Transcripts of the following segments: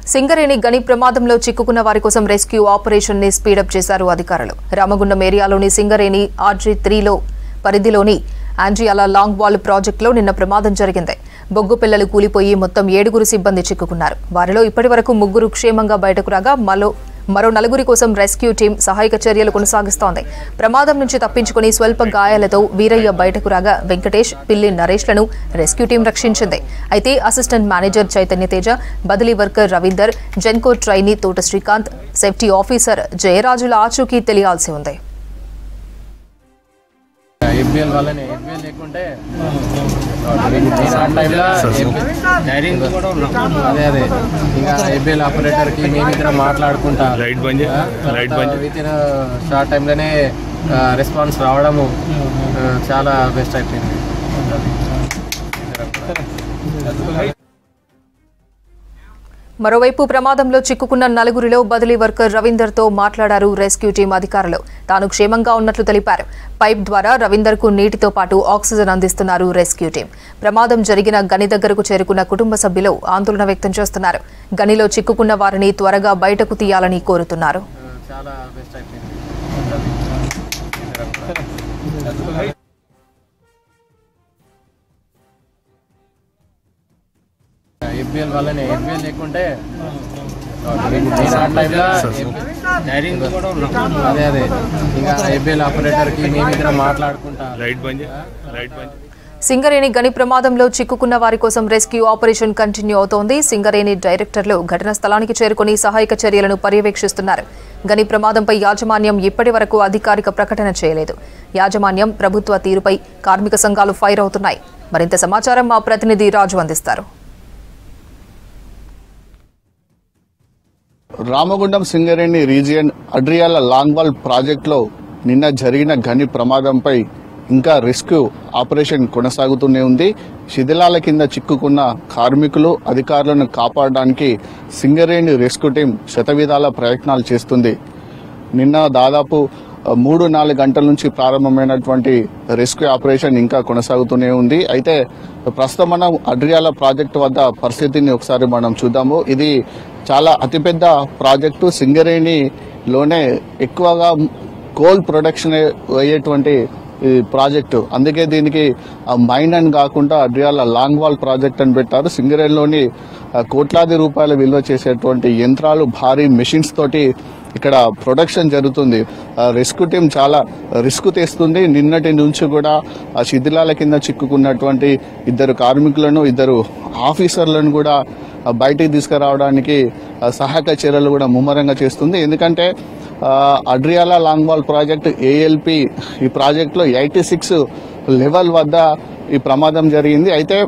సింగరేణి గని ప్రమాదంలో చిక్కుకున్న వారి కోసం రెస్క్యూ ఆపరేషన్ ని స్పీడప్ చేశారు అధికారులు రామగుండం ఏరియాలోని సింగరేణి ఆర్జీ త్రీలో పరిధిలోని ఆంజియాల లాంగ్ వాల్ ప్రాజెక్టులో నిన్న ప్రమాదం జరిగింది బొగ్గు పిల్లలు కూలిపోయి మొత్తం ఏడుగురు సిబ్బంది చిక్కుకున్నారు వారిలో ఇప్పటి వరకు ముగ్గురు క్షేమంగా బయటకు రాగా మరో మరో నలుగురి కోసం రెస్క్యూ టీం సహాయక చర్యలు కొనసాగిస్తోంది ప్రమాదం నుంచి తప్పించుకుని స్వల్ప గాయాలతో వీరయ్య బయటకు రాగా వెంకటేష్ పిల్లి నరేష్లను రెస్క్యూ టీం రక్షించింది అయితే అసిస్టెంట్ మేనేజర్ చైతన్య తేజ బదిలీ వర్కర్ రవీందర్ జెన్కో ట్రైనీ తోట శ్రీకాంత్ సేఫ్టీ ఆఫీసర్ జయరాజుల ఆచూకీ తెలియాల్సి ఉంది ఎఫ్బిఎల్ వాళ్ళని ఎఫ్బిఎల్ లేకుంటే నేను ఆ టైంలో అదే అదే ఇంకా ఎఫ్బిఎల్ ఆపరేటర్ కి మేమిద్దరం మాట్లాడుకుంటా లైట్ బంద్ చేయి. లైట్ బంద్ చేయి. విత్ ఇన్ షార్ట్ టైంలోనే రెస్పాన్స్ రావడము ఆ, చాలా బెస్ట్ అయిపోయింది మరోవైపు ప్రమాదంలో చిక్కుకున్న నలుగురిలో బదిలీ వర్కర్ రవీందర్ తో మాట్లాడారు రెస్క్యూ టీం అధికారులు తాను క్షేమంగా ఉన్నట్లు తెలిపారు పైప్ ద్వారా రవీందర్ కు నీటితో పాటు ఆక్సిజన్ అందిస్తున్నారు రెస్క్యూ టీం ప్రమాదం జరిగిన గని దగ్గరకు చేరుకున్న కుటుంబ సభ్యులు ఆందోళన వ్యక్తం చేస్తున్నారు గనిలో చిక్కుకున్న వారిని త్వరగా బయటకు తీయాలని కోరుతున్నారు ఆ, చాలా బెస్ట్ అయిపోయింది ఎఫ్బిఎల్ వాళ్ళని ఎఫ్బిఎల్ లేకుంటే నేను ఆ టైంలో అదే అదే ఇంకా ఎఫ్బిఎల్ ఆపరేటర్ కి మేమిద్దరం మాట్లాడుకుంటా లైట్ బంద్ చేయి. లైట్ బంద్ చేయి. సింగరేణి గని ప్రమాదంలో చిక్కుకున్న వారి కోసం రెస్క్యూ ఆపరేషన్ కంటిన్యూ అవుతోంది సింగరేణి డైరెక్టర్లు ఘటనా స్థలానికి చేరుకుని సహాయక చర్యలను పర్యవేక్షిస్తున్నారు గని ప్రమాదంపై యాజమాన్యం ఇప్పటి వరకు అధికారిక ప్రకటన చేయలేదు యాజమాన్యం ప్రభుత్వ తీరుపై కార్మిక సంఘాలు ఫైర్ అవుతున్నాయి మరింత సమాచారం మా ప్రతినిధి రాజు అందిస్తారు రామగుండం సింగరేణి రీజియన్ అడ్రియాల లాంగ్వాల్ ప్రాజెక్టులో నిన్న జరిగిన గని ప్రమాదంపై ఇంకా రెస్క్యూ ఆపరేషన్ కొనసాగుతూనే ఉంది శిథిలాల కింద చిక్కుకున్న కార్మికులు అధికారులను కాపాడడానికి సింగరేణి రెస్క్యూ టీం శతవిధాల ప్రయత్నాలు చేస్తుంది నిన్న దాదాపు ఆ, మూడు నాలుగు గంటల నుంచి ప్రారంభమైనటువంటి రెస్క్యూ ఆపరేషన్ ఇంకా కొనసాగుతూనే ఉంది అయితే ప్రస్తుతం మనం అడ్రియాల ప్రాజెక్టు వద్ద పరిస్థితిని ఒకసారి మనం చూద్దాము ఇది చాలా అతిపెద్ద ప్రాజెక్టు సింగరేణిలోనే ఎక్కువగా కోల్ ప్రొడక్షన్ అయ్యేటువంటి ఈ ప్రాజెక్టు అందుకే దీనికి ఆ మైన్ అని కాకుండా అడ్రియాల లాంగ్ వాల్ ప్రాజెక్ట్ అని పెట్టారు సింగరేణిలోని ఆ, కోట్లాది రూపాయల విలువ చేసేటువంటి యంత్రాలు భారీ మెషిన్స్ తోటి ఇక్కడ ప్రొడక్షన్ జరుగుతుంది ఆ, రెస్క్యూ టీం చాలా రిస్క్ తెస్తుంది నిన్నటి నుంచి కూడా ఆ శిథిలాల కింద చిక్కుకున్నటువంటి ఇద్దరు కార్మికులను ఇద్దరు ఆఫీసర్లను కూడా ఆ, బయటికి తీసుకురావడానికి ఆ, సహాయక చర్యలు కూడా ముమ్మరంగా చేస్తుంది ఎందుకంటే ఆ, అడ్రియాలా లాంగ్వాల్ ప్రాజెక్ట్ ఏఎల్పి ఈ ప్రాజెక్టులో ఎయిటీ సిక్స్ లెవెల్ వద్ద ఈ ప్రమాదం జరిగింది అయితే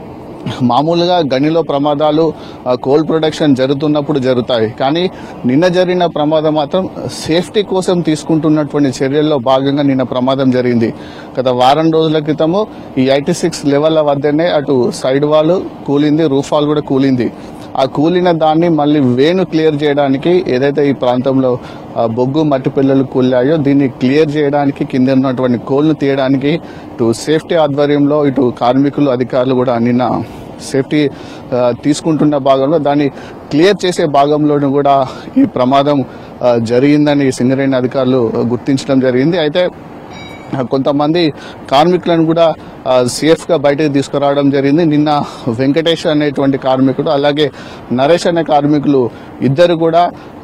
మామూలుగా గనిలో ప్రమాదాలు ఆ, కోల్ ప్రొడక్షన్ జరుగుతున్నప్పుడు జరుగుతాయి కానీ నిన్న జరిగిన ప్రమాదం మాత్రం సేఫ్టీ కోసం తీసుకుంటున్నటువంటి చర్యల్లో భాగంగా నిన్న ప్రమాదం జరిగింది గత వారం రోజుల క్రితము ఈ ఎయిటీ సిక్స్ లెవెల్ వద్దనే అటు సైడ్ వాల్ కూలింది రూఫ్ వాల్ కూడా కూలింది ఆ కూలిన దాన్ని మళ్ళీ వేను క్లియర్ చేయడానికి ఏదైతే ఈ ప్రాంతంలో ఆ, బొగ్గు మట్టి పిల్లలు కూలాయో దీన్ని క్లియర్ చేయడానికి కింద ఉన్నటువంటి కోల్ను తీయడానికి ఇటు సేఫ్టీ ఆధ్వర్యంలో ఇటు కార్మికులు అధికారులు కూడా నిన్న సేఫ్టీ ఆ, తీసుకుంటున్న భాగంలో దాన్ని క్లియర్ చేసే భాగంలోనూ కూడా ఈ ప్రమాదం ఆ, జరిగిందని సింగరేణి అధికారులు గుర్తించడం జరిగింది అయితే కొంతమంది కార్మికులను కూడా సేఫ్ గా బయటకు తీసుకురావడం జరిగింది నిన్న వెంకటేష్ అనేటువంటి కార్మికుడు అలాగే నరేష్ అనే కార్మికులు ఇద్దరు కూడా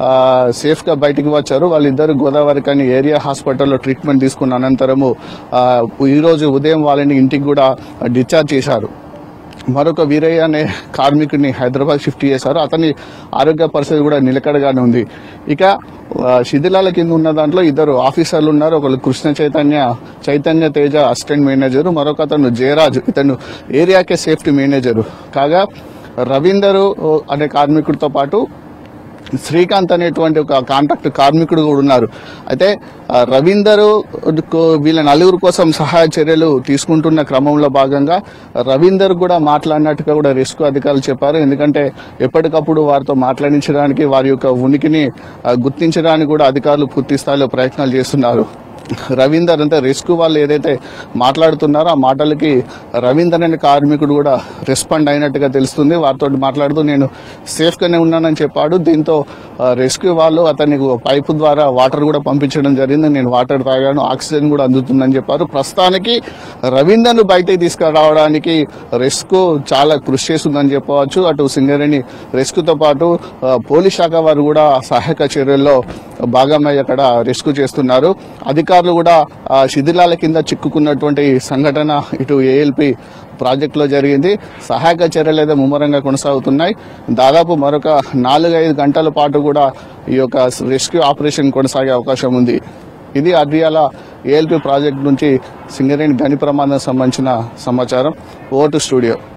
సేఫ్ గా బయటికి వచ్చారు వాళ్ళిద్దరు గోదావరి కానీ ఏరియా హాస్పిటల్లో ట్రీట్మెంట్ తీసుకున్న అనంతరము ఆ, ఈ రోజు ఉదయం వాళ్ళని ఇంటికి కూడా డిశ్చార్జ్ చేశారు మరొక వీరయ్య అనే కార్మికుడిని హైదరాబాద్ షిఫ్ట్ చేశారు అతని ఆరోగ్య పరిస్థితి కూడా నిలకడగానే ఉంది ఇక ఆ, శిథిలాల కింద ఉన్న దాంట్లో ఇద్దరు ఆఫీసర్లు ఉన్నారు ఒకరు కృష్ణ చైతన్య చైతన్య తేజ అసిస్టెంట్ మేనేజర్ మరొక అతను జయరాజ్ ఇతను ఏరియాకే సేఫ్టీ మేనేజర్ కాగా రవీందర్ అనే కార్మికుడితో పాటు శ్రీకాంత్ అనేటువంటి ఒక కాంట్రాక్ట్ కార్మికుడు కూడా ఉన్నారు అయితే ఆ, రవీందర్ కో- వీళ్ళ నలుగురు కోసం సహాయ చర్యలు తీసుకుంటున్న క్రమంలో భాగంగా రవీందర్ కూడా మాట్లాడినట్టుగా కూడా రిస్క్ అధికారులు చెప్పారు ఎందుకంటే ఎప్పటికప్పుడు వారితో మాట్లాడించడానికి వారి యొక్క ఉనికిని ఆ, గుర్తించడానికి కూడా అధికారులు పూర్తి స్థాయిలో ప్రయత్నాలు చేస్తున్నారు రవీందర్ అంటే రెస్క్యూ వాళ్ళు ఏదైతే మాట్లాడుతున్నారో ఆ మాటలకి రవీందర్ అనే కార్మికుడు కూడా రెస్పాండ్ అయినట్టుగా తెలుస్తుంది వారితో మాట్లాడుతూ నేను సేఫ్ గానే ఉన్నానని చెప్పాడు దీంతో ఆ, రెస్క్యూ వాళ్ళు అతనికి పైపు ద్వారా వాటర్ కూడా పంపించడం జరిగింది నేను వాటర్ తాగాను ఆక్సిజన్ కూడా అందుతుందని చెప్పారు ప్రస్తుతానికి రవీందర్ను బయటికి తీసుకురావడానికి రెస్క్యూ చాలా కృషి చేస్తుందని చెప్పవచ్చు అటు సింగరేణి రెస్క్యూతో పాటు ఆ, పోలీస్ శాఖ వారు కూడా సహాయక చర్యల్లో భాగమై అక్కడ రెస్క్యూ చేస్తున్నారు అధికారులు కూడా ఆ, శిథిలాల కింద చిక్కుకున్నటువంటి సంఘటన ఇటు ఏఎల్పి ప్రాజెక్టులో జరిగింది సహాయక చర్యలు అయితే ముమ్మరంగా కొనసాగుతున్నాయి దాదాపు మరొక నాలుగైదు గంటల పాటు కూడా ఈ యొక్క రెస్క్యూ ఆపరేషన్ కొనసాగే అవకాశం ఉంది ఇది అడ్రియాల ఏఎల్పి ప్రాజెక్ట్ నుంచి సింగరేణి గని ప్రమాదం సంబంధించిన సమాచారం ఓటు స్టూడియో